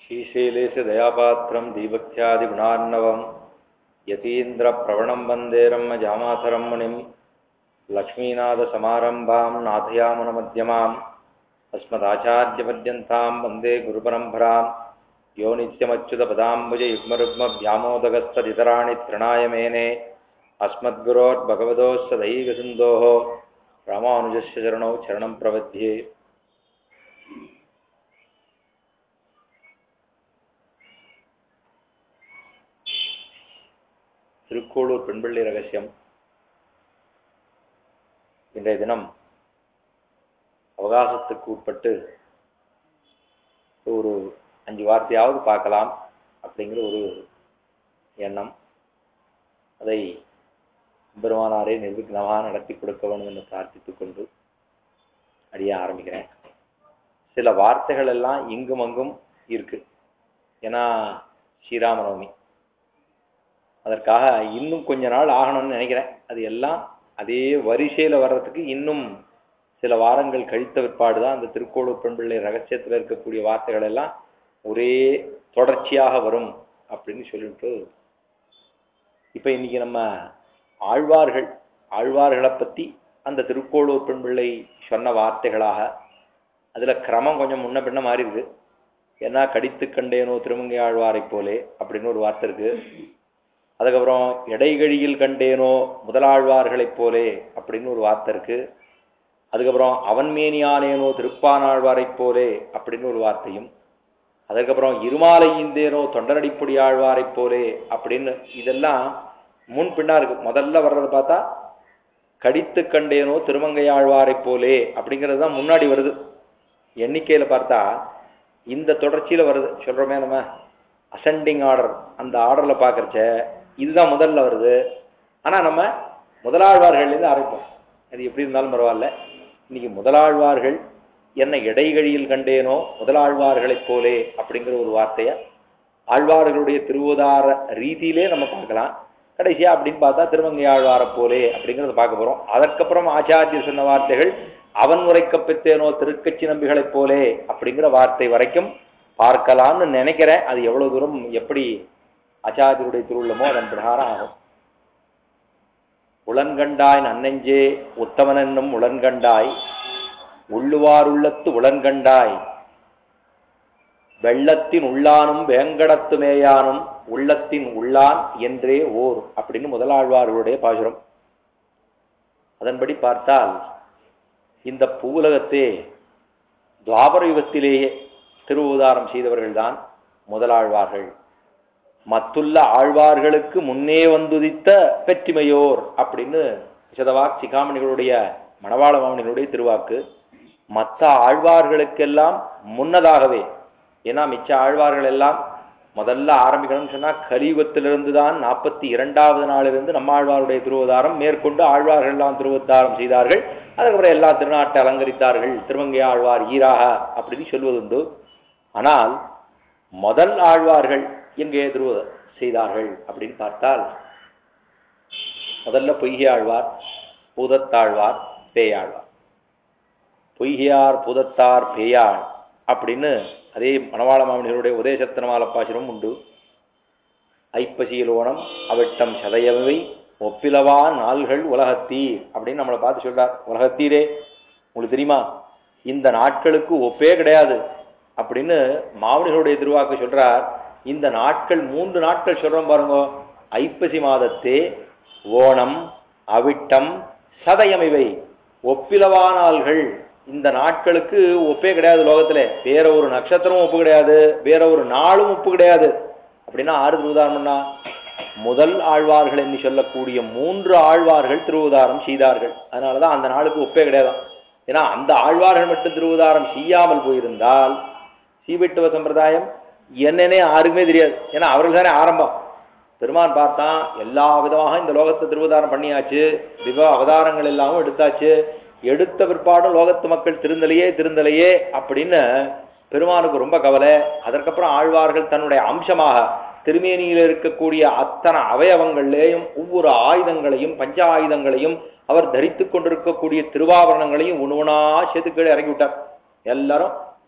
श्रीशैलेश दयापात्रं दीभक्त्यादिगुणार्णवं यतीन्द्रप्रवणं वन्दे रम्मजामातरं मुनिं लक्ष्मीनाथसमारम्भां नाथयामुनमध्यमाम् अस्मदाचार्यपर्यन्तां वन्दे गुरुपरम्परां यो नित्यमच्युतपदाम्बुजयुग्मरुग्मव्यामोदगस्तदितराणि तृणाय मेने अस्मद्गुरोर्भगवतोः सदैकसिन्धोः रामानुजस्य चरणौ शरणं प्रपद्ये திருக்கோளூர் பெண்பிள்ளை ரகசியம் இன்றைய தினம் அவகாசத்துக்கு உட்பட்டு ஒரு அஞ்சு வார்த்தையாவது பார்க்கலாம் அப்படிங்கிற ஒரு எண்ணம் அதை பெருமானாரே நிர்விக்னமாக நடத்தி கொடுக்க வேண்டும் என்று பிரார்த்தித்துக் கொண்டு அறிய ஆரம்பிக்கிறேன் சில வார்த்தைகள் எல்லாம் இங்கும் அங்கும் இருக்கு ஏன்னா ஸ்ரீராமநவமி அதற்காக இன்னும் கொஞ்ச நாள் ஆகணும்னு நினைக்கிறேன் அது எல்லாம் அதே வரிசையில் வர்றதுக்கு இன்னும் சில வாரங்கள் கழித்த பிற்பாடு தான் அந்த திருக்கோளூர் பெண்பிள்ளை ரகசியத்தில் இருக்கக்கூடிய வார்த்தைகள் எல்லாம் ஒரே தொடர்ச்சியாக வரும் அப்படின்னு சொல்லிட்டு இப்போ இன்னைக்கு நம்ம ஆழ்வார்கள் ஆழ்வார்களை பற்றி அந்த திருக்கோளூர் பெண்பிள்ளை சொன்ன வார்த்தைகளாக அதில் கிரமம் கொஞ்சம் முன்ன பின்ன மாறி இருக்கு ஏன்னா கடித்து கண்டேனோ திருமங்கை ஆழ்வாரை போலே அப்படின்னு ஒரு வார்த்தை இருக்கு அதுக்கப்புறம் இடைகழியில் கண்டேனோ முதலாழ்வார்களைப் போலே அப்படின்னு ஒரு வார்த்தை இருக்கு அதுக்கப்புறம் அவன்மேனியானேனோ திருப்பானாழ்வாரைப் போலே அப்படின்னு ஒரு வார்த்தையும் அதுக்கப்புறம் இருமாலை இந்தேனோ தொண்டரடிப்பொடி ஆழ்வாரைப் போலே அப்படின்னு இதெல்லாம் முன் பின்னா இருக்கு முதல்ல வர்றதை பார்த்தா கடித்து கண்டேனோ திருமங்கை ஆழ்வாரைப் போலே அப்படிங்கிறது தான் முன்னாடி வருது எண்ணிக்கையில் பார்த்தா இந்த தொடர்ச்சியில் வருது சொல்கிறோமே நம்ம அசெண்டிங் ஆர்டர் அந்த ஆர்டரில் பார்க்குறச்ச இதுதான் முதல்ல வருது ஆனால் நம்ம முதலாழ்வார்கள்லேருந்து ஆரம்பிப்போம் அது எப்படி இருந்தாலும் பரவாயில்ல இன்னைக்கு முதலாழ்வார்கள் என்ன இடைகழியில் கண்டேனோ முதலாழ்வார்களைப் போலே அப்படிங்கிற ஒரு வார்த்தையை ஆழ்வார்களுடைய திருவுதார ரீதியிலே நம்ம பார்க்கலாம் கடைசியா அப்படின்னு பார்த்தா திருமங்கை ஆழ்வாரை போலே அப்படிங்கிறத பார்க்க போகிறோம் அதற்கப்புறம் ஆச்சாரியர் சொன்ன வார்த்தைகள் அவன் உரைக்கப்பெற்றேனோ திருக்கட்சி நம்பிகளைப் போலே அப்படிங்கிற வார்த்தை வரைக்கும் பார்க்கலாம்னு நினைக்கிறேன் அது எவ்வளவு தூரம் எப்படி ஆச்சாரியருடைய திருவுள்ளமோ அதன் பிரகாரம் ஆகும் உளன்கண்டாய் நன்னெஞ்சே உத்தமன் என்னும் உளன்கண்டாய் உள்ளுவார் உள்ளத்து உளன்கண்டாய் வெள்ளத்தின் உள்ளானும் வேங்கடத்து மேயானும் உள்ளத்தின் உள்ளான் என்றே ஓர் அப்படின்னு முதலாழ்வார்களுடைய பாசுரம் அதன்படி பார்த்தால் இந்த பூவுலகத்தே துவாபர யுகத்திலேயே திருவுதாரம் செய்தவர்கள்தான் முதலாழ்வார்கள் மத்துள்ள ஆழ்வார்களுக்கு முன்னே வந்துதித்த பெற்றிமையோர் அப்படின்னு விசதவாக் சிகாமணிகளுடைய மணவாள மாமணிகளுடைய திருவாக்கு மற்ற ஆழ்வார்களுக்கெல்லாம் முன்னதாகவே ஏன்னா மிச்ச ஆழ்வார்கள் எல்லாம் முதல்ல ஆரம்பிக்கணும்னு சொன்னால் கலியுகத்திலிருந்து தான் நாற்பத்தி இரண்டாவது நாளிலிருந்து நம்ம ஆழ்வாருடைய திருவதாரம் மேற்கொண்டு ஆழ்வார்கள் எல்லாம் திருவதாரம் செய்தார்கள் அதுக்கப்புறம் எல்லா திருநாட்டை அலங்கரித்தார்கள் திருமங்கை ஆழ்வார் ஈராக அப்படின்னு சொல்வதுண்டு ஆனால் முதல் ஆழ்வார்கள் எங்கே திருவ செய்தார்கள் அப்படின்னு பார்த்தால் முதல்ல பொய்கை ஆழ்வார் பூதத்தாழ்வார் பேயாழ்வார் பொய்கையார் பூதத்தார் பேயாள் அப்படின்னு அதே மணவாள மாமனிகளுடைய உதயசத்தனமால பாசுரம் உண்டு ஐப்பசியிலோணம் அவிட்டம் சதையவை ஒப்பிலவா நாள்கள் உலகத்தீர் அப்படின்னு நம்மளை பார்த்து சொல்றார் உலகத்தீரே உங்களுக்கு தெரியுமா இந்த நாட்களுக்கு ஒப்பே கிடையாது அப்படின்னு மாவனிகளுடைய திருவாக்கு சொல்றார் இந்த நாட்கள் மூன்று நாட்கள் சொல்றோம் பாருங்க ஐப்பசி மாதத்தே ஓணம் அவிட்டம் சதயம் இவை ஒப்பிலவா நாள்கள் இந்த நாட்களுக்கு ஒப்பே கிடையாது லோகத்துல வேற ஒரு நட்சத்திரமும் ஒப்பு கிடையாது வேற ஒரு நாளும் ஒப்பு கிடையாது அப்படின்னா ஆறு திருவுதாரம்னா முதல் ஆழ்வார்கள் என்று சொல்லக்கூடிய மூன்று ஆழ்வார்கள் திருவுதாரம் செய்தார்கள் அதனாலதான் அந்த நாளுக்கு ஒப்பே கிடையாது ஏன்னா அந்த ஆழ்வார்கள் மட்டும் திருவுதாரம் செய்யாமல் போயிருந்தால் சீவிட்டுவ சம்பிரதாயம் என்னன்னே யாருக்குமே தெரியாது ஏன்னா அவர்கள் தானே ஆரம்பம் பெருமான் பார்த்தான் எல்லா விதமாக இந்த லோகத்தை திருவதாரம் பண்ணியாச்சு விவ அவதாரங்கள் எல்லாமும் எடுத்தாச்சு எடுத்த பிற்பாடும் லோகத்து மக்கள் திருந்தலையே திருந்தலையே அப்படின்னு பெருமானுக்கு ரொம்ப கவலை அதற்கப்புறம் ஆழ்வார்கள் தன்னுடைய அம்சமாக திருமேனியில் இருக்கக்கூடிய அத்தனை அவயவங்கள்லேயும் ஒவ்வொரு ஆயுதங்களையும் பஞ்ச ஆயுதங்களையும் அவர் தரித்து கொண்டிருக்கக்கூடிய திருவாபரணங்களையும் உணவுனா சேத்துக்கீழே இறங்கி விட்டார் எல்லாரும்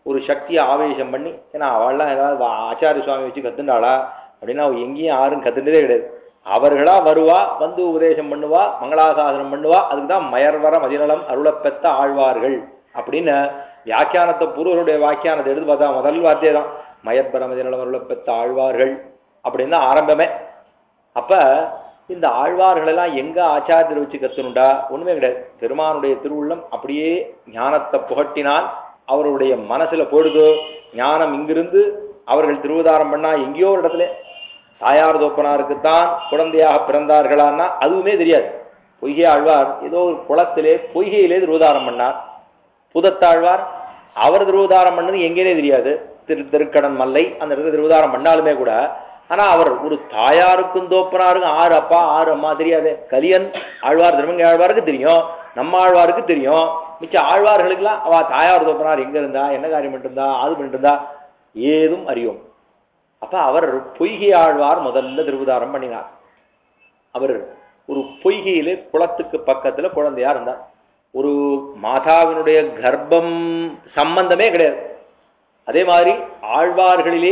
ஒரு சக்தியை ஆவேசம் பண்ணி ஏன்னா அவள்லாம் ஏதாவது வா- ஆச்சாரிய சுவாமி வச்சு கத்துண்டாளா அப்படின்னா அவ எங்கேயும் யாரும் கத்துட்டதே கிடையாது அவர்களா வருவா வந்து உபதேசம் பண்ணுவா மங்களாசாசனம் பண்ணுவா அதுக்கு தான் மயர்வர மதிநலம் அருளப்பெத்த ஆழ்வார்கள் அப்படின்னு வியாக்கியானத்தை பூர்வருடைய வியாக்கியானத்தை எடுத்து பார்த்தா முதல் வார்த்தையே தான் மயர்வர மதிநலம் அருளப்பெத்த ஆழ்வார்கள் அப்படின்னு தான் ஆரம்பமே அப்ப இந்த ஆழ்வார்கள் எல்லாம் எங்க ஆச்சாரியர் வச்சு கத்துனுண்டா ஒண்ணுமே கிடையாது பெருமானுடைய திருவுள்ளம் அப்படியே ஞானத்தை புகட்டினால் அவருடைய மனசுல போடுதோ ஞானம் இங்கிருந்து அவர்கள் திருவதாரம் பண்ணா எங்கேயோ ஒரு இடத்துல தாயார் தோப்பனாருக்குத்தான் குழந்தையாக பிறந்தார்களான்னா அதுவுமே தெரியாது பொய்கை ஆழ்வார் ஏதோ ஒரு குளத்திலே பொய்கையிலே திருவதாரம் பண்ணார் புதத்தாழ்வார் அவர் திருவதாரம் பண்ணது எங்கேனே தெரியாது திரு திருக்கடன் மல்லை அந்த இடத்துல திருவதாரம் பண்ணாலுமே கூட ஆனா அவர் ஒரு தாயாருக்கும் தோப்பனாருக்கும் ஆறு அப்பா ஆறு அம்மா தெரியாது கலியன் ஆழ்வார் திருமங்கை ஆழ்வாருக்கு தெரியும் நம்ம ஆழ்வாருக்கு தெரியும் மிச்ச ஆழ்வார்களுக்கெல்லாம் அவ தாயார் தோப்பனார் எங்க இருந்தா என்ன காரியம் பண்ணிட்டு இருந்தா அது பண்ணிட்டு இருந்தா ஏதும் அறியோம் அப்ப அவர் பொய்கை ஆழ்வார் முதல்ல திருவதாரம் பண்ணினார் அவர் ஒரு பொய்கையிலே குளத்துக்கு பக்கத்துல குழந்தையா இருந்தார் ஒரு மாதாவினுடைய கர்ப்பம் சம்பந்தமே கிடையாது அதே மாதிரி ஆழ்வார்களிலே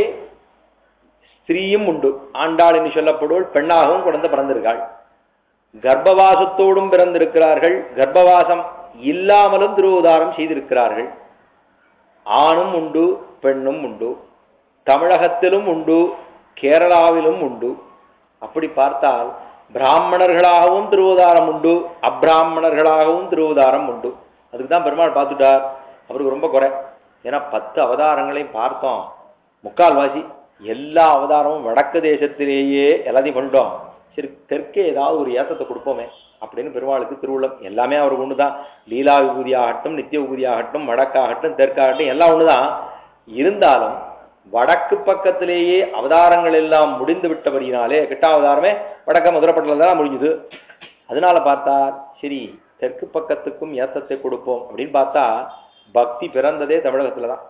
ஸ்திரீயும் உண்டு ஆண்டாள் என்று சொல்லப்படுவள் பெண்ணாகவும் குழந்தை பிறந்திருக்காள் கர்ப்பவாசத்தோடும் பிறந்திருக்கிறார்கள் கர்ப்பவாசம் இல்லாமலும் திருவுதாரம் செய்திருக்கிறார்கள் ஆணும் உண்டு பெண்ணும் உண்டு தமிழகத்திலும் உண்டு கேரளாவிலும் உண்டு அப்படி பார்த்தால் பிராமணர்களாகவும் திருவதாரம் உண்டு அப்பிராமணர்களாகவும் திருவதாரம் உண்டு அதுக்கு தான் பெருமாள் பார்த்துட்டார் அவருக்கு ரொம்ப குறை ஏன்னா பத்து அவதாரங்களையும் பார்த்தோம் முக்கால்வாசி எல்லா அவதாரமும் வடக்கு தேசத்திலேயே எல்லாத்தையும் பண்ணிட்டோம் சரி தெற்கே ஏதாவது ஒரு ஏத்தத்தை கொடுப்போமே அப்படின்னு பெருமாளுக்கு திருவுள்ளம் எல்லாமே அவருக்கு ஒன்று தான் லீலா விபூதி ஆகட்டும் நித்திய விபூதி ஆகட்டும் வடக்காகட்டும் தெற்காகட்டும் எல்லாம் ஒன்று தான் இருந்தாலும் வடக்கு பக்கத்திலேயே அவதாரங்கள் எல்லாம் முடிந்து விட்டபடியினாலே கிட்டாவதாரமே வடக்க மதுரப்பட்டில் தான் முடிஞ்சுது அதனால பார்த்தா சரி தெற்கு பக்கத்துக்கும் ஏத்தத்தை கொடுப்போம் அப்படின்னு பார்த்தா பக்தி பிறந்ததே தமிழகத்துல தான்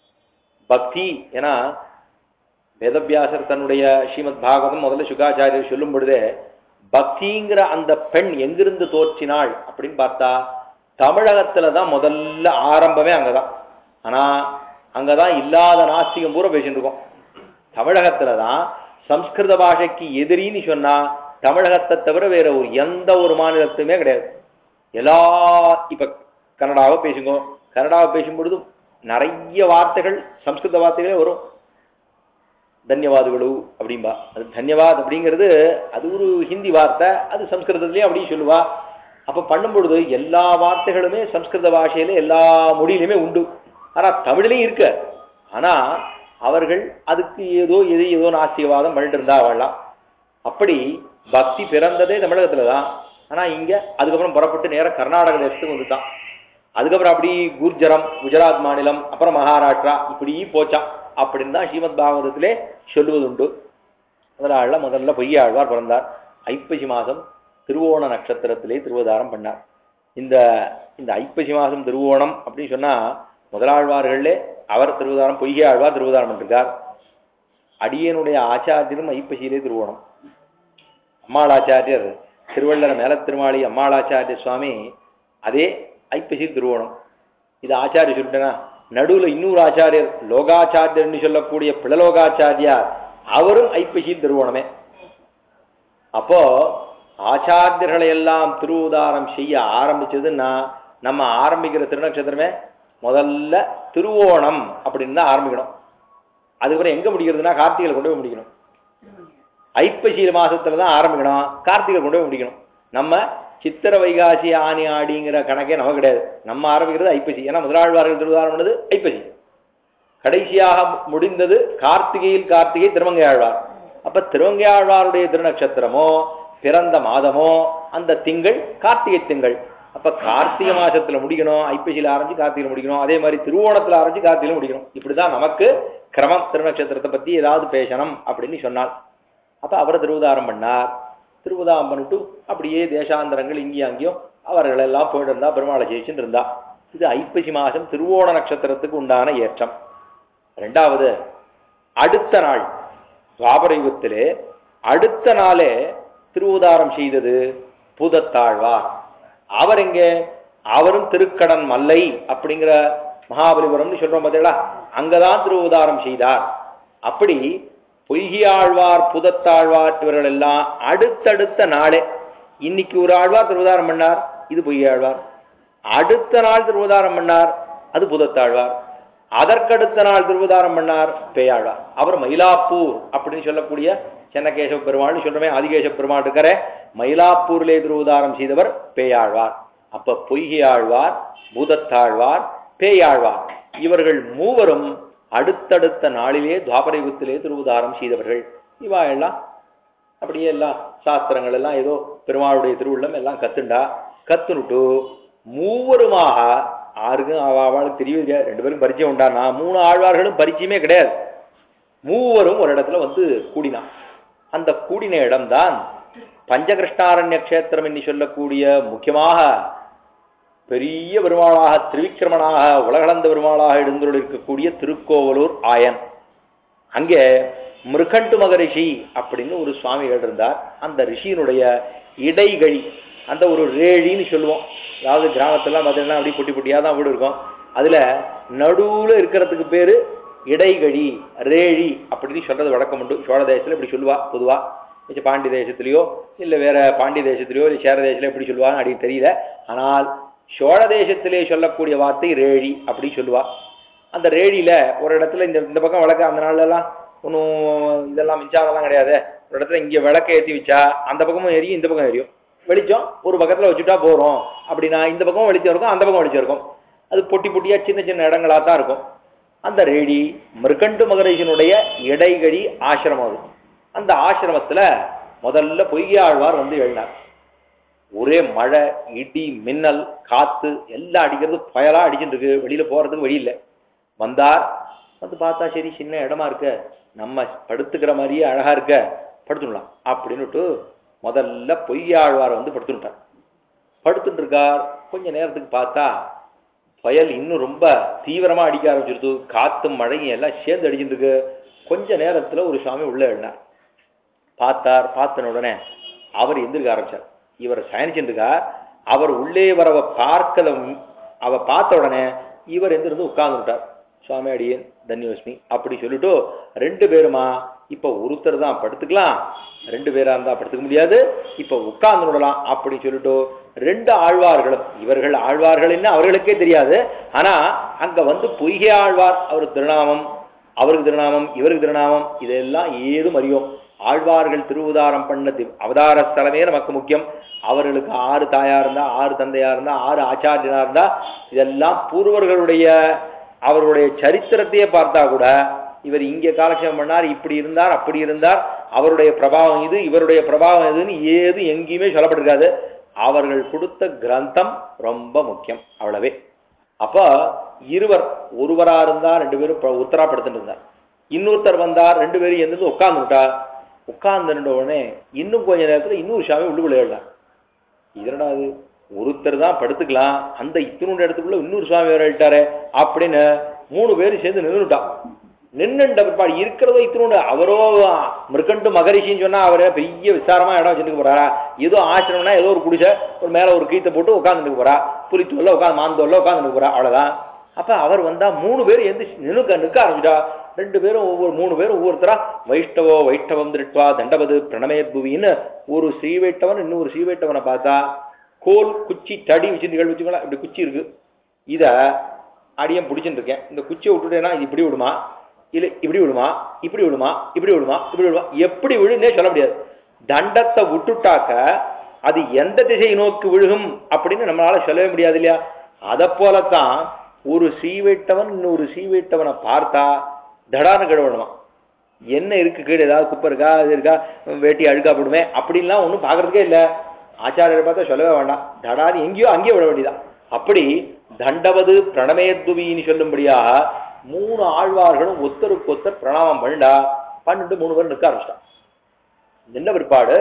பக்தி ஏன்னா வேதவியாசர் தன்னுடைய ஸ்ரீமத் பாகவதம் முதல்ல சுகாச்சாரியர் சொல்லும் பொழுதே பக்திங்கிற அந்த பெண் எங்கிருந்து தோற்றினாள் அப்படின்னு பார்த்தா தமிழகத்துல தான் முதல்ல ஆரம்பமே அங்கதான் ஆனா அங்கதான் இல்லாத நாஸ்திகம் பூரா பேசிட்டு இருக்கோம் தமிழகத்துல தான் சம்ஸ்கிருத பாஷைக்கு எதிரின்னு சொன்னா தமிழகத்தை தவிர வேற ஒரு எந்த ஒரு மாநிலத்துமே கிடையாது எல்லா இப்ப கன்னடாவை பேசுங்க கன்னடாவை பேசும்பொழுது நிறைய வார்த்தைகள் சம்ஸ்கிருத வார்த்தைகளே வரும் தன்யவாதுகளு அப்படிம்பா அது தன்யவாத் அப்படிங்கிறது அது ஒரு ஹிந்தி வார்த்தை அது சம்ஸ்கிருதத்துலேயும் அப்படியும் சொல்லுவா அப்போ பண்ணும்பொழுது எல்லா வார்த்தைகளுமே சம்ஸ்கிருத பாஷையில எல்லா மொழியிலுமே உண்டு ஆனா தமிழ்லையும் இருக்கு ஆனா அவர்கள் அதுக்கு ஏதோ எது ஏதோ நாஸ்திகவாதம் பண்ணிட்டு இருந்தா அவள்லாம் அப்படி பக்தி பிறந்ததே தமிழகத்துல தான் ஆனா இங்க அதுக்கப்புறம் புறப்பட்டு நேரா கர்நாடக தேசத்துக்கு வந்துட்டான் அதுக்கப்புறம் அப்படி குர்ஜரம் குஜராத் மாநிலம் அப்புறம் மகாராஷ்டிரா இப்படி போச்சான் அப்படின்னு தான் ஸ்ரீமத் பாகவதத்திலே சொல்லுவதுண்டு முதலாள்ல முதல்ல பொய்யாழ்வார் பிறந்தார் ஐப்பசி மாதம் திருவோண நட்சத்திரத்திலே திருவதாரம் பண்ணார் இந்த இந்த ஐப்பசி மாதம் திருவோணம் அப்படின்னு சொன்னா முதலாழ்வார்களே அவர் திருவதாரம் பொய்கை ஆழ்வார் திருவதாரம் பண்ணிருக்கார் அடியனுடைய ஆச்சாரியரும் ஐப்பசியிலே திருவோணம் அம்மாளாச்சாரியர் திருவள்ளர மேல திருமாளி அம்மாளாச்சாரிய சுவாமி அதே ஐப்பசி திருவோணம் இது ஆச்சாரிய சொல்லிட்டேனா நடுவுல இன்னொரு ஆச்சாரியர் லோகாச்சாரியர்னு சொல்லக்கூடிய பிளலோகாச்சாரியார் அவரும் ஐப்பசி திருவோணமே அப்போ ஆச்சாரியர்களை எல்லாம் திருவுதாரம் செய்ய ஆரம்பிச்சதுன்னா நம்ம ஆரம்பிக்கிற திருநட்சத்திரமே முதல்ல திருவோணம் அப்படின்னு தான் ஆரம்பிக்கணும் அதுக்கப்புறம் எங்க முடிக்கிறதுனா கார்த்திகையில் கொண்டு போய் முடிக்கணும் ஐப்பசி மாசத்துல தான் ஆரம்பிக்கணும் கார்த்திகை கொண்டு போய் முடிக்கணும் நம்ம சித்திர வைகாசி ஆனி ஆடிங்கிற கணக்கே நமக்கு கிடையாது நம்ம ஆரம்பிக்கிறது ஐப்பசி ஏன்னா முதலாழ்வார்கள் திருவாரம் பண்ணது ஐப்பசி கடைசியாக முடிந்தது கார்த்திகையில் கார்த்திகை திருமங்கை ஆழ்வார் அப்ப திருமங்கை ஆழ்வாருடைய திருநட்சத்திரமோ பிறந்த மாதமோ அந்த திங்கள் கார்த்திகை திங்கள் அப்ப கார்த்திகை மாசத்துல முடிக்கணும் ஐப்பசியில் ஆரம்பிச்சு கார்த்திகையில் முடிக்கணும் அதே மாதிரி திருவோணத்துல ஆரம்பிச்சு கார்த்திகையில முடிக்கணும் இப்படிதான் நமக்கு கிரமம் திருநட்சத்திரத்தை பத்தி ஏதாவது பேசணும் அப்படின்னு சொன்னால் அப்ப அவரை திருவுதாரம் பண்ணார் திருவுதாரம் பண்ணிட்டு அப்படியே தேசாந்தரங்கள் இங்கேயும் அங்கேயும் அவர்கள் எல்லாம் போயிட்டு இருந்தா பெருமாளை ஜெயிச்சுட்டு இருந்தா இது ஐப்பசி மாசம் திருவோண நட்சத்திரத்துக்கு உண்டான ஏற்றம் ரெண்டாவது அடுத்த நாள் துவாபர யுகத்திலே அடுத்த நாளே திருவுதாரம் செய்தது பூதத்தாழ்வார் அவர் எங்கே அவரும் திருக்கடன் மல்லை அப்படிங்கிற மகாபலிபுரம்னு சொல்றோம் பார்த்தீங்களா அங்கதான் திருவுதாரம் செய்தார் அப்படி பொய்கியாழ்வார் புதத்தாழ்வார் இவர்கள் எல்லாம் அடுத்தடுத்த நாளே இன்னைக்கு ஒரு ஆழ்வார் திருவுதாரம் பண்ணார் இது பொய்யாழ்வார் அடுத்த நாள் திருவுதாரம் பண்ணார் அது புதத்தாழ்வார் அதற்கடுத்த நாள் திருவுதாரம் பண்ணார் பேயாழ்வார் அவர் மயிலாப்பூர் அப்படின்னு சொல்லக்கூடிய சென்னகேசவ பெருமாள்னு சொல்றமே ஆதிகேசவ பெருமாள் இருக்கிற மயிலாப்பூர்லே திருவுதாரம் செய்தவர் பேயாழ்வார் அப்ப பொய்கையாழ்வார் பூதத்தாழ்வார் பேயாழ்வார் இவர்கள் மூவரும் அடுத்தடுத்த நாளிலே துவாபரயுகத்திலே திருவுதாரம் செய்தவர்கள் இவா எல்லாம் அப்படியே எல்லாம் சாஸ்திரங்கள் எல்லாம் ஏதோ பெருமாளுடைய திருவுள்ளம் எல்லாம் கத்துண்டா கத்துனுட்டு மூவருமாக ஆருக்கும் அவ அவளுக்கு தெரியவே ரெண்டு பேரும் பரிச்சயம் உண்டா நான் மூணு ஆழ்வார்களும் பரிச்சயமே கிடையாது மூவரும் ஒரு இடத்துல வந்து கூடினான் அந்த கூடின இடம்தான் பஞ்சகிருஷ்ணாரண்ய கஷேத்திரம் என்று சொல்லக்கூடிய முக்கியமாக பெரிய பெருமாளாக திருவிக்கிரமனாக உலகளந்த பெருமாளாக எழுந்தருள் இருக்கக்கூடிய திருக்கோவலூர் ஆயன் அங்கே மிருகண்டு மகரிஷி அப்படின்னு ஒரு சுவாமிகள் இருந்தார் அந்த ரிஷியினுடைய இடைகழி அந்த ஒரு ரேழின்னு சொல்லுவோம் அதாவது கிராமத்துலாம் பார்த்தீங்கன்னா அப்படி பொட்டி பொட்டியாக தான் வீடு இருக்கும் அதில் நடுவில் இருக்கிறதுக்கு பேர் இடைகழி ரேழி அப்படின்னு சொல்றது வழக்கம் உண்டு சோழ தேசத்தில் இப்படி சொல்லுவா பொதுவா மிச்ச பாண்டி தேசத்துலேயோ இல்லை வேற பாண்டி தேசத்துலேயோ இல்லை சேர தேசத்துல எப்படி சொல்லுவான்னு அப்படின்னு தெரியல ஆனால் சோழ தேசத்திலே சொல்லக்கூடிய வார்த்தை ரேழி அப்படி சொல்லுவா அந்த ரேழியில ஒரு இடத்துல இந்த இந்த பக்கம் விளக்கு அந்த நாள்லலாம் ஒன்றும் இதெல்லாம் மின்சாரம்லாம் கிடையாது ஒரு இடத்துல இங்கே விளக்க ஏற்றி வச்சா அந்த பக்கமும் எரியும் இந்த பக்கம் எரியும் வெளிச்சம் ஒரு பக்கத்தில் வச்சுட்டா போகிறோம் அப்படின்னா இந்த பக்கம் வெளிச்சம் இருக்கும் அந்த பக்கம் வெளிச்சம் இருக்கும் அது பொட்டி பொட்டியாக சின்ன சின்ன இடங்களாக தான் இருக்கும் அந்த ரேடி மிருகண்டு மகரிஷனுடைய இடைகழி ஆசிரமம் அது அந்த ஆசிரமத்தில் முதல்ல பொய்யாழ்வார் வந்து எழுந்தார் ஒரே மழை இடி மின்னல் காத்து எல்லாம் அடிக்கிறது பயலா அடிச்சுட்டு இருக்கு வெளியில போறதுக்கு வழி இல்லை வந்தார் வந்து பார்த்தா சரி சின்ன இடமா இருக்க நம்ம படுத்துக்கிற மாதிரியே அழகா இருக்க படுத்துடலாம் அப்படின்னுட்டு முதல்ல பொய்யாழ்வார் வந்து படுத்துட்டார் படுத்துட்டு இருக்கார் கொஞ்ச நேரத்துக்கு பார்த்தா புயல் இன்னும் ரொம்ப தீவிரமா அடிக்க ஆரம்பிச்சிருது காத்தும் மழையும் எல்லாம் சேர்ந்து அடிச்சுட்டு இருக்கு கொஞ்ச நேரத்துல ஒரு சுவாமி உள்ள எழுந்தார் பார்த்தார் பார்த்தன உடனே அவர் எந்திரிக்க ஆரம்பிச்சார் இவர் சயனிச்சுருக்கார் அவர் உள்ளே வரவ பார்க்கல அவ பார்த்த உடனே இவர் எந்திருந்து உட்கார்ந்துட்டார் சுவாமி அடியேன் தன்யோஸ்மி அப்படி சொல்லிட்டு ரெண்டு பேருமா இப்போ ஒருத்தர் தான் படுத்துக்கலாம் ரெண்டு பேரா இருந்தா படுத்துக்க முடியாது இப்போ உட்கார்ந்து விடலாம் அப்படி சொல்லிட்டு ரெண்டு ஆழ்வார்களும் இவர்கள் ஆழ்வார்கள் என்ன அவர்களுக்கே தெரியாது ஆனா அங்க வந்து பொய்கை ஆழ்வார் அவர் திருநாமம் அவருக்கு திருநாமம் இவருக்கு திருநாமம் இதெல்லாம் ஏதும் அறியோம் ஆழ்வார்கள் திருவுதாரம் பண்ண தி- அவதார ஸ்தலமே நமக்கு முக்கியம் அவர்களுக்கு ஆறு தாயா இருந்தா ஆறு தந்தையா இருந்தா ஆறு ஆச்சாரியனா இருந்தா இதெல்லாம் பூர்வர்களுடைய அவருடைய சரித்திரத்தையே பார்த்தா கூட இவர் இங்கே காலக்ஷேபம் பண்ணார் இப்படி இருந்தார் அப்படி இருந்தார் அவருடைய பிரபாவம் இது இவருடைய பிரபாவம் இதுன்னு ஏது எங்கேயுமே சொல்லப்பட்டிருக்காது அவர்கள் கொடுத்த கிரந்தம் ரொம்ப முக்கியம் அவ்வளவே அப்போ இருவர் ஒருவரா இருந்தா ரெண்டு பேரும் ப- உத்தரா படுத்துட்டு இருந்தார் இன்னொருத்தர் வந்தார் ரெண்டு பேரும் எந்திருந்து உட்கார்ந்துட்டா உட்கார்ந்து உடனே இன்னும் கொஞ்ச நேரத்துல இன்னொரு சாமி உள்ளுக்குள்ள எழுதார் இதனடா அது ஒருத்தர் தான் படுத்துக்கலாம் அந்த இத்தினோட இடத்துக்குள்ள இன்னொரு சுவாமி வேற எழுட்டாரு அப்படின்னு மூணு பேரும் சேர்ந்து நின்றுட்டான் நின்னுட்ட பிற்பாடு இருக்கிறதோ இத்தினோட அவரோ மிருகண்டு மகரிஷின்னு சொன்னா அவரே பெரிய விசாரமா இடம் வச்சுட்டு போறாரா ஏதோ ஆசிரமம்னா ஏதோ ஒரு குடிசை ஒரு மேல ஒரு கீத்தை போட்டு உட்காந்துட்டு போறா புலித்தோல்ல உட்காந்து மாந்தோல்ல உட்காந்துட்டு போறா அவ்வளவுதான் அப்ப அவர் வந்தா மூணு பேர் எந்த நினுக்க நிற்க ஆரம்பிச்சா ரெண்டு பேரும் ஒவ்வொரு மூணு பேரும் ஒவ்வொருத்தரா வைஷ்டவோ வைஷ்டவம் திருட்வா தண்டபது பிரணமேத் புவின்னு ஒரு ஸ்ரீவைட்டவன் இன்னொரு ஸ்ரீவைட்டவனை பார்த்தா கோல் குச்சி தடி வச்சு நிகழ்வு வச்சுக்கலாம் இப்படி குச்சி இருக்கு இத அடியம் பிடிச்சிட்டு இருக்கேன் இந்த குச்சியை விட்டுட்டேன்னா இது இப்படி விடுமா இல்ல இப்படி விடுமா இப்படி விடுமா இப்படி விடுமா இப்படி விடுமா எப்படி விழுன்னே சொல்ல முடியாது தண்டத்தை விட்டுட்டாக்க அது எந்த திசை நோக்கி விழுகும் அப்படின்னு நம்மளால சொல்லவே முடியாது இல்லையா அதை போலத்தான் ஒரு சீவேட்டவன் இன்னொரு சீவேட்டவனை பார்த்தா தடான கழுவணுமா என்ன இருக்கு கீழே ஏதாவது குப்பை இருக்கா இது இருக்கா வேட்டி அழுக்கா போடுமே அப்படின்லாம் ஒன்றும் பார்க்கறதுக்கே இல்லை ஆச்சாரியரை பார்த்தா சொல்லவே வேண்டாம் தடான்னு எங்கேயோ அங்கேயே விட வேண்டியதான் அப்படி தண்டவது பிரணமேத்துவின்னு சொல்லும்படியாக மூணு ஆழ்வார்களும் ஒருத்தருக்கு ஒருத்தர் பிரணாமம் பண்ணிடா பண்ணிட்டு மூணு பேர் நிற்க ஆரம்பிச்சிட்டான் நின்ன பிற்பாடு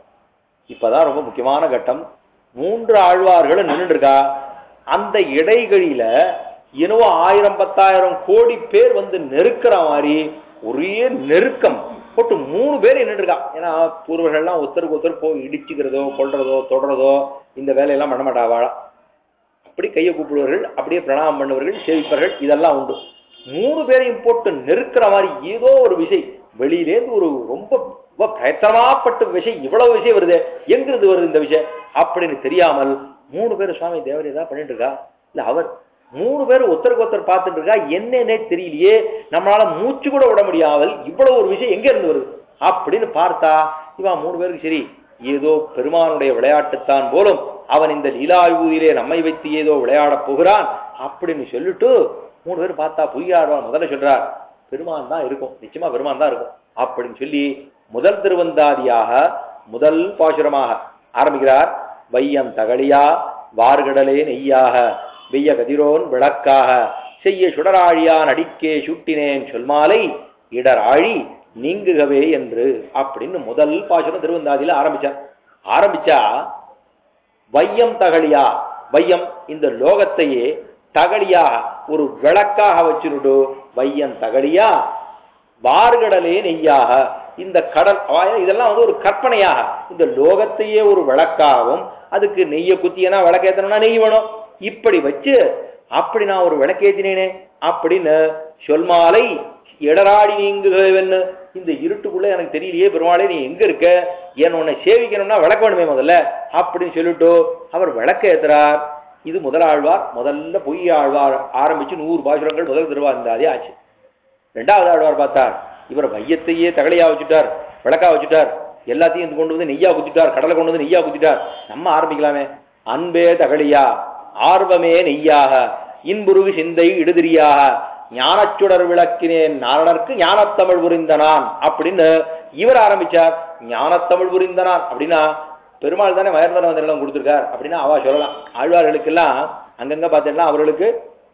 இப்பதான் ரொம்ப முக்கியமான கட்டம் மூன்று ஆழ்வார்களும் நின்றுட்டு இருக்கா அந்த இடைகளில என்னவோ ஆயிரம் பத்தாயிரம் கோடி பேர் வந்து நெருக்கிற மாதிரி ஒரே நெருக்கம் போட்டு மூணு பேர் நின்றுட்டு இருக்கா ஏன்னா பூர்வர்கள்லாம் ஒருத்தருக்கு ஒருத்தர் போய் இடிச்சுக்கிறதோ கொல்றதோ தொடறதோ இந்த வேலையெல்லாம் பண்ண மாட்டா வாழ அப்படி இப்படி கையை கூப்பிடுவார்கள் அப்படியே பிரணாமம் பண்ணுவார்கள் சேவிப்பார்கள் இதெல்லாம் உண்டு மூணு பேரையும் போட்டு நெருக்கிற மாதிரி ஏதோ ஒரு விஷயம் வெளியிலேருந்து ஒரு ரொம்ப ரொம்ப பிரயத்தனமாப்பட்ட விஷயம் இவ்வளவு விஷயம் வருது எங்கிருந்து வருது இந்த விஷயம் அப்படின்னு தெரியாமல் மூணு பேர் சுவாமி தேவர் ஏதாவது பண்ணிட்டு இருக்கா இல்ல அவர் மூணு பேர் ஒருத்தருக்கு ஒருத்தர் பார்த்துட்டு இருக்கா என்னன்னே தெரியலையே நம்மளால மூச்சு கூட விட முடியாமல் இவ்வளவு ஒரு விஷயம் எங்க இருந்து வருது அப்படின்னு பார்த்தா இவன் மூணு பேருக்கு சரி ஏதோ பெருமானுடைய விளையாட்டுத்தான் போலும் அவன் இந்த லீலாயுதியிலே நம்மை வைத்து ஏதோ விளையாடப் போகிறான் அப்படின்னு சொல்லிட்டு மூணு பேர் பார்த்தா பொய்யாடுவான் முதல்ல சொல்றார் பெருமான் தான் இருக்கும் நிச்சயமா பெருமான் தான் இருக்கும் அப்படின்னு சொல்லி முதல் திருவந்தாதியாக முதல் பாசுரமாக ஆரம்பிக்கிறார் வையம் தகழியா வார்கடலே நெய்யாக வெய்ய கதிரோன் விளக்காக செய்ய சுடராழியான் அடிக்கே சுட்டினேன் சொல்மாலை இடராழி நீங்குகவே என்று அப்படின்னு முதல் பாசுரம் திருவந்தாதியில ஆரம்பிச்சார் ஆரம்பிச்சா வையம் தகழியா வையம் இந்த லோகத்தையே தகழியாக ஒரு விளக்காக வச்சுருடு வையம் தகழியா வார்கடலே நெய்யாக இந்த கடல் ஆய- இதெல்லாம் வந்து ஒரு கற்பனையாக இந்த லோகத்தையே ஒரு விளக்காகவும் அதுக்கு நெய்யை குத்தியனா விளக்கேத்தணும்னா நெய் வேணும் இப்படி வச்சு அப்படி நான் ஒரு விளக்கேத்தினேனே அப்படின்னு சொல்மாலை இடராடி நீங்குகவென்னு இந்த இருட்டுக்குள்ள எனக்கு தெரியலையே பெருமாளே நீ எங்க இருக்க ஏன் உன்னை சேவிக்கணும்னா விளக்க வேணுமே முதல்ல அப்படின்னு சொல்லிட்டு அவர் விளக்க ஏத்துறார் இது முதலாழ்வார் முதல்ல பொய் ஆழ்வார் ஆரம்பிச்சு நூறு பாசுரங்கள் முதல் திருவாந்தாதே ஆச்சு ரெண்டாவது ஆழ்வார் பார்த்தார் இவர் மையத்தையே தகலையா வச்சுட்டார் விளக்கா வச்சுட்டார் எல்லாத்தையும் இது கொண்டு வந்து நெய்யா குத்திட்டார் கடலை கொண்டு வந்து நெய்யா குத்திட்டார் நம்ம ஆரம்பிக்கலாமே அன்பே தகழியா ஆர்வமே நெய்யாக இன்புருகு சிந்தை இடுதிரியாக ஞானச்சுடர் விளக்கினேன் நாரணர்க்கு ஞானத்தமிழ் புரிந்தனான் அப்படின்னு இவர் ஆரம்பிச்சார் ஞானத்தமிழ் புரிந்தனான் அப்படின்னா பெருமாள் தானே மயர்ந்தன வந்தெல்லாம் கொடுத்துருக்கார் அப்படின்னா அவ சொல்லலாம் ஆழ்வார்களுக்கெல்லாம் அங்கங்க பார்த்தீங்கன்னா அவர்களுக்கு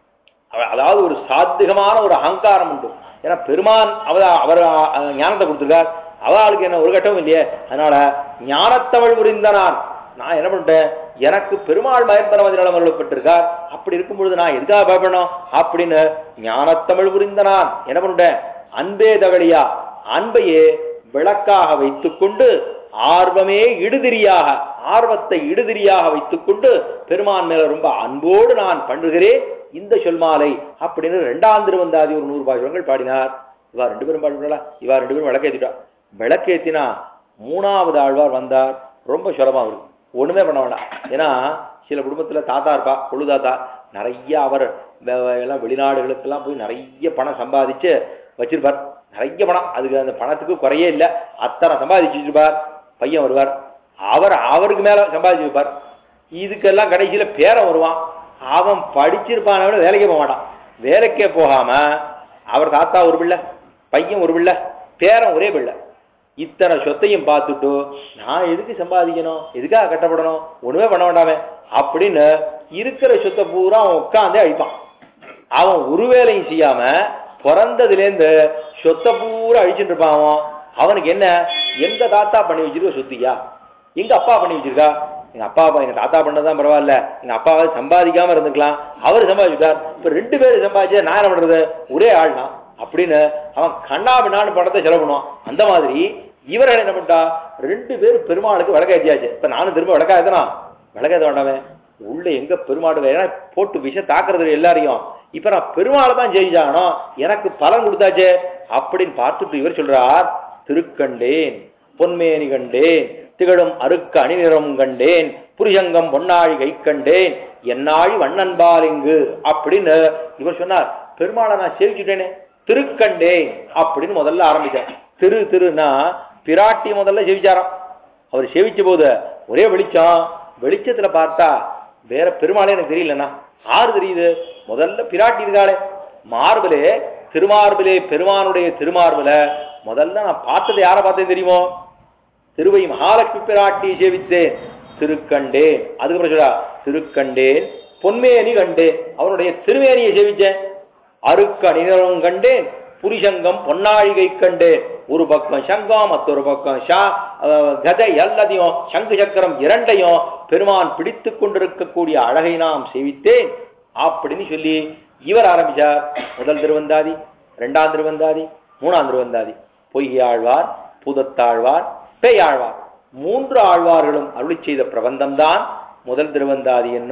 அவ- அதாவது ஒரு சாத்திகமான ஒரு அகங்காரம் உண்டு ஏன்னா பெருமான் அவர் அவர் அஹ், ஞானத்தை கொடுத்துருக்கார் அவளுக்கு என்ன ஒரு கட்டமும் இல்லையே அதனால ஞானத்தமிழ் புரிந்தனான் நான் என்ன பண்ணிட்டேன் எனக்கு பெருமாள் மயந்தனவதினால அருளப்பட்டிருக்கார் அப்படி இருக்கும் பொழுது நான் எதுக்காக பயப்படணும் அப்படின்னு ஞானத்தமிழ் புரிந்தனான் என்ன பண்ணிட்டேன் அன்பே தகழியா அன்பையே விளக்காக வைத்துக்கொண்டு ஆர்வமே இடுதிரியாக ஆர்வத்தை இடுதிரியாக வைத்துக்கொண்டு பெருமான் மேல ரொம்ப அன்போடு நான் பண்ணுகிறேன் இந்த சொல்மாலை அப்படின்னு ரெண்டாம் திருவந்தாதி ஒரு நூறு பாசுரங்கள் பாடினார் இவா ரெண்டு பேரும் பாடுறாளா இவா ரெண்டு பேரும் விளக்கேத்திட்டா விளக்கேத்தினா மூணாவது ஆழ்வார் வந்தார் ரொம்ப சுலபம் அவருக்கு ஒண்ணுமே பண்ண வேண்டாம் ஏன்னா சில குடும்பத்துல தாத்தா இருப்பா கொழு தாத்தா நிறைய அவர் வெ- வெ- எல்லாம் வெளிநாடுகளுக்கெல்லாம் போய் நிறைய பணம் சம்பாதிச்சு வச்சிருப்பார் நிறைய பணம் அதுக்கு அந்த பணத்துக்கு குறையே இல்லை அத்தனை சம்பாதிச்சு வச்சிருப்பார் பையன் வருவார் அவர் அவருக்கு மேல சம்பாதிச்சு வைப்பார் இதுக்கெல்லாம் கடைசியில பேரன் வருவான் அவன் படிச்சிருப்பான விட வேலைக்கே போக மாட்டான் வேலைக்கே போகாம அவர் தாத்தா ஒரு பிள்ளை பையன் ஒரு பிள்ளை பேரன் ஒரே பிள்ளை இத்தனை சொத்தையும் பார்த்துட்டு நான் எதுக்கு சம்பாதிக்கணும் எதுக்காக கட்டப்படணும் ஒண்ணுமே பண்ண வேண்டாமே அப்படின்னு இருக்கிற சொத்தை பூரா அவன் உட்காந்தே அழிப்பான் அவன் ஒரு வேலையும் செய்யாம பிறந்ததுலேருந்து சொத்தை பூரா அழிச்சுட்டு இருப்பான் அவன் அவனுக்கு என்ன எங்க தாத்தா பண்ணி வச்சிருக்க சொத்தியா எங்க அப்பா பண்ணி வச்சிருக்கா எங்க அப்பா அப்பா எங்க தாத்தா பண்ணதான் பரவாயில்ல எங்க அப்பாவை சம்பாதிக்காம இருந்துக்கலாம் அவர் சம்பாதிச்சுட்டார் இப்ப ரெண்டு பேரும் சம்பாதிச்சா நான் என்ன பண்றது ஒரே ஆள் தான் அப்படின்னு அவன் கண்ணா பின்னான்னு பணத்தை செலவு பண்ணுவான் அந்த மாதிரி இவர்கள் என்ன பண்ணிட்டா ரெண்டு பேரும் பெருமாளுக்கு விளக்கேத்தியாச்சு இப்ப நானும் திரும்ப விளக்காயத்தனா விளக்கேத்த வேண்டாமே உள்ள எங்க பெருமாடு ஏன்னா போட்டு விஷம் தாக்குறது எல்லாரையும் இப்ப நான் பெருமாளை தான் ஜெயிச்சாகணும் எனக்கு பலன் கொடுத்தாச்சே அப்படின்னு பார்த்துட்டு இவர் சொல்றார் திருக்கண்டேன் பொன்மேனி கண்டேன் திகழும் அருக்க அணிநிறம் கண்டேன் புரிசங்கம் பொன்னாழி கை கண்டேன் என்னாழி வண்ணன்பால் இங்கு அப்படின்னு இவர் சொன்னார் பெருமாளை நான் சேவிச்சுட்டேனே திருக்கண்டேன் அப்படின்னு முதல்ல ஆரம்பிச்சார் திரு திருனா பிராட்டி முதல்ல செவிச்சாராம் அவர் செவிச்ச போது ஒரே வெளிச்சம் வெளிச்சத்துல பார்த்தா வேற பெருமாளே எனக்கு தெரியலண்ணா ஆறு தெரியுது முதல்ல பிராட்டி இருக்காளே மார்பிலே திருமார்பிலே பெருமானுடைய திருமார்பில முதல்ல நான் பார்த்தது யாரை பார்த்தேன் தெரியுமோ திருவை மகாலட்சுமி பிராட்டி சேவித்தேன் திருக்கண்டேன் அதுக்கப்புறம் சொல்றா திருக்கண்டேன் பொன்மேனி கண்டேன் அவனுடைய திருமேனியை சேவிச்சேன் அருக்க அணிநரம் கண்டேன் புரிசங்கம் பொன்னாழிகை கண்டேன் ஒரு பக்கம் சங்கம் மற்றொரு பக்கம் ஷா அஹ், கதை எல்லாத்தையும் சங்கு சக்கரம் இரண்டையும் பெருமான் பிடித்து கொண்டிருக்கக்கூடிய அழகை நாம் சேவித்தேன் அப்படின்னு சொல்லி இவர் ஆரம்பிச்சார் முதல் திருவந்தாதி இரண்டாம் திருவந்தாதி மூணாம் திருவந்தாதி பொய்யாழ்வார் பூதத்தாழ்வார் பேயாழ்வார் மூன்று ஆழ்வார்களும் அருளி செய்த பிரபந்தம்தான் முதல் திருவந்தாதி என்னும்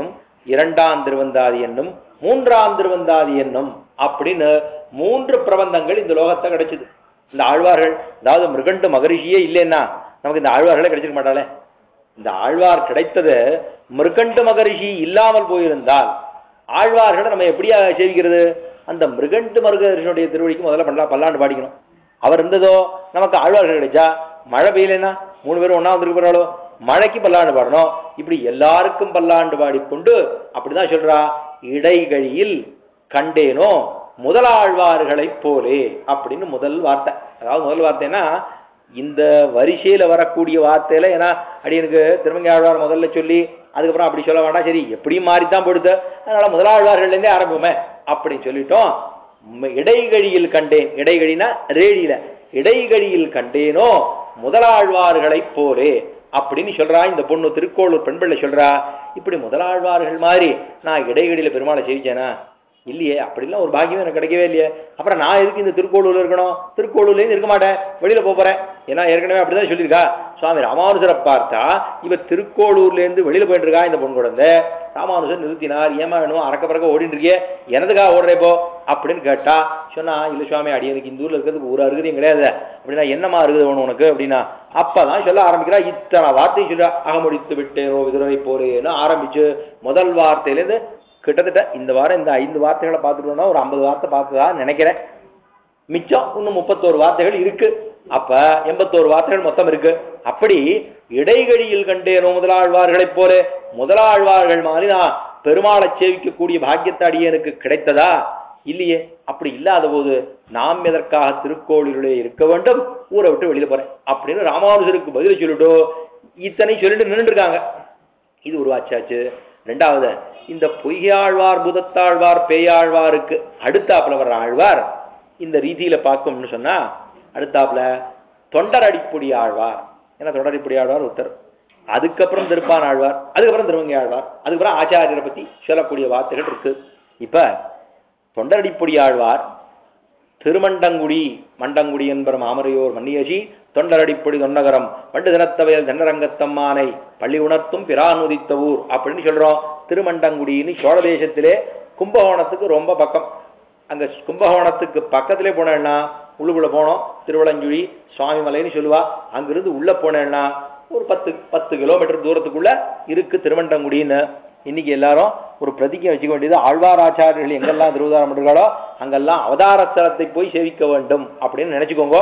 இரண்டாம் திருவந்தாதி என்னும் மூன்றாம் திருவந்தாதி என்னும் அப்படின்னு மூன்று பிரபந்தங்கள் இந்த லோகத்தை கிடைச்சது இந்த ஆழ்வார்கள் அதாவது மிருகண்டு மகரிஷியே இல்லைன்னா நமக்கு இந்த ஆழ்வார்களே கிடைச்சிருக்க மாட்டாளே இந்த ஆழ்வார் கிடைத்தது மிருகண்டு மகரிஷி இல்லாமல் போயிருந்தால் ஆழ்வார்களை நம்ம எப்படியா சேவிக்கிறது அந்த மிருகண்டு மகரிஷனுடைய திருவடிக்கு முதல்ல பண்ணலாம் பல்லாண்டு பாடிக்கணும் அவர் இருந்ததோ நமக்கு ஆழ்வார்கள் கிடைச்சா மழை பெய்யலைன்னா மூணு பேரும் ஒன்றா வந்துருக்கு போறாளோ மழைக்கு பல்லாண்டு பாடணும் இப்படி எல்லாருக்கும் பல்லாண்டு பாடிக்கொண்டு அப்படிதான் சொல்றா இடைகழியில் கண்டேனோ முதலாழ்வார்களைப் போலே அப்படின்னு முதல் வார்த்தை அதாவது முதல் வார்த்தைன்னா இந்த வரிசையில வரக்கூடிய வார்த்தையில ஏன்னா அடியனுக்கு திருமங்கை ஆழ்வார் முதல்ல சொல்லி அதுக்கப்புறம் அப்படி சொல்ல வேண்டாம் சரி எப்படியும் மாறித்தான் போடுது அதனால முதலாழ்வார்கள்லேருந்தே ஆரம்பிப்போமே அப்படின்னு சொல்லிட்டோம் ம- இடைகழியில் கண்டேன் இடைகழினா ரேடியில இடைகழியில் கண்டேனோ முதலாழ்வார்களைப் போலே அப்படின்னு சொல்றா இந்த பொண்ணு திருக்கோளூர் பெண்பிள்ளை சொல்றா இப்படி முதலாழ்வார்கள் மாதிரி நான் இடைகழியில பெருமாளை சேவிச்சேனா இல்லையே அப்படிலாம் ஒரு பாக்கியம் எனக்கு கிடைக்கவே இல்லையே அப்புறம் நான் எதுக்கு இந்த திருக்கோளூர்ல இருக்கணும் திருக்கோளூர்லேருந்து இருக்க மாட்டேன் வெளியில போப் போறேன் ஏன்னா ஏற்கனவே அப்படிதான் சொல்லியிருக்கா சுவாமி ராமானுஜரை பார்த்தா இவ திருக்கோளூர்லேருந்து வெளியில போயிட்டு இருக்கா இந்த பொண்ணு குழந்தை ராமானுஜர் நிறுத்தினார் ஏமா வேணும் அறக்க பறக்க ஓடிட்டு இருக்கியே எனதுக்காக ஓடுறே இப்போ அப்படின்னு கேட்டா சொன்னா இல்ல சுவாமி அடி எனக்கு இந்த ஊர்ல இருக்கிறதுக்கு ஒரு அருகதையும் கிடையாது அப்படின்னா என்னமா இருக்குது வேணும் உனக்கு அப்படின்னா அப்பதான் சொல்ல ஆரம்பிக்கிறா இத்தனை வார்த்தையும் சொல்றா அகமுடித்து விட்டேனோ விதுரை போறேன்னு ஆரம்பிச்சு முதல் வார்த்தையிலேருந்து கிட்டத்தட்ட இந்த வாரம் இந்த ஐந்து வார்த்தைகளை பார்த்துட்டோம்னா ஒரு ஐம்பது வார்த்தை பார்த்ததா நினைக்கிறேன் மிச்சம் இன்னும் முப்பத்தோரு வார்த்தைகள் இருக்கு அப்ப எண்பத்தோரு வார்த்தைகள் மொத்தம் இருக்கு அப்படி இடைகழியில் கண்டேனோ முதலாழ்வார்களைப் போல முதலாழ்வார்கள் மாதிரி நான் பெருமாளை சேவிக்கக்கூடிய பாக்கியத்தை அடியனுக்கு கிடைத்ததா இல்லையே அப்படி இல்லாத போது நாம் எதற்காக திருக்கோளிலே இருக்க வேண்டும் ஊரை விட்டு வெளியில போறேன் அப்படின்னு ராமானுஜருக்கு பதில் சொல்லிட்டு இத்தனை சொல்லிட்டு நின்றுட்டு இருக்காங்க இது ஒரு வாச்சாச்சு ரெண்டாவது இந்த பொய்யாழ்வார் புதத்தாழ்வார் பேயாழ்வாருக்கு அடுத்தாப்புல வர்ற ஆழ்வார் இந்த ரீதியில பார்க்கணும்னு சொன்னா அடுத்தாப்புல தொண்டரடிப்புடி ஆழ்வார் ஏன்னா தொண்டரடிப்புடி ஆழ்வார் உத்தர் அதுக்கப்புறம் திருப்பான் ஆழ்வார் அதுக்கப்புறம் திருவங்கை ஆழ்வார் அதுக்கப்புறம் ஆச்சாரியரை பத்தி சொல்லக்கூடிய வார்த்தைகள் இருக்கு இப்ப தொண்டரடிப்புடி ஆழ்வார் திருமண்டங்குடி மண்டங்குடி என்பர் மாமரையோர் மன்னியசி தொண்டரடிப்பொடி தொன்னகரம் பண்டு தினத்தவையல் தண்டரங்கத்தம்மானை பள்ளி உணர்த்தும் பிரானுதித்த ஊர் அப்படின்னு சொல்றோம் திருமண்டங்குடின்னு சோழ தேசத்திலே கும்பகோணத்துக்கு ரொம்ப பக்கம் அங்க கும்பகோணத்துக்கு பக்கத்திலே போனேன்னா உள்ளுக்குள்ள போனோம் திருவளஞ்சுழி சுவாமி மலைன்னு சொல்லுவா அங்கிருந்து உள்ள போனேன்னா ஒரு பத்து பத்து கிலோமீட்டர் தூரத்துக்குள்ள இருக்கு திருமண்டங்குடின்னு இன்னைக்கு எல்லாரும் ஒரு பிரதிஜை வச்சுக்க வேண்டியது ஆழ்வார் ஆச்சாரியர்கள் எங்கெல்லாம் திருவதாரம் பண்றாங்களோ அங்கெல்லாம் அவதார ஸ்தலத்தை போய் சேவிக்க வேண்டும் அப்படின்னு நினைச்சுக்கோங்க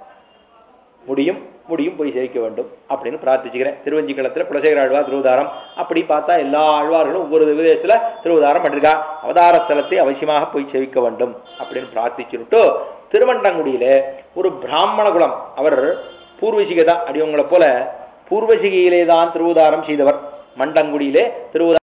முடியும் முடியும் போய் சேவிக்க வேண்டும் அப்படின்னு பிரார்த்திச்சுக்கிறேன் திருவஞ்சிக்களத்தில் குலசேகர ஆழ்வார் திருவதாரம் அப்படி பார்த்தா எல்லா ஆழ்வார்களும் ஒவ்வொரு விதேசத்தில் திருவதாரம் பண்ணிருக்கா அவதார ஸ்தலத்தை அவசியமாக போய் சேவிக்க வேண்டும் அப்படின்னு பிரார்த்திச்சுட்டு திருவண்டங்குடியில ஒரு பிராமண குலம் அவர் பூர்வசிகை தான் அடியவங்களை போல பூர்வசிகையிலே தான் திருவதாரம் செய்தவர் மண்டங்குடியிலே திருவதாரம்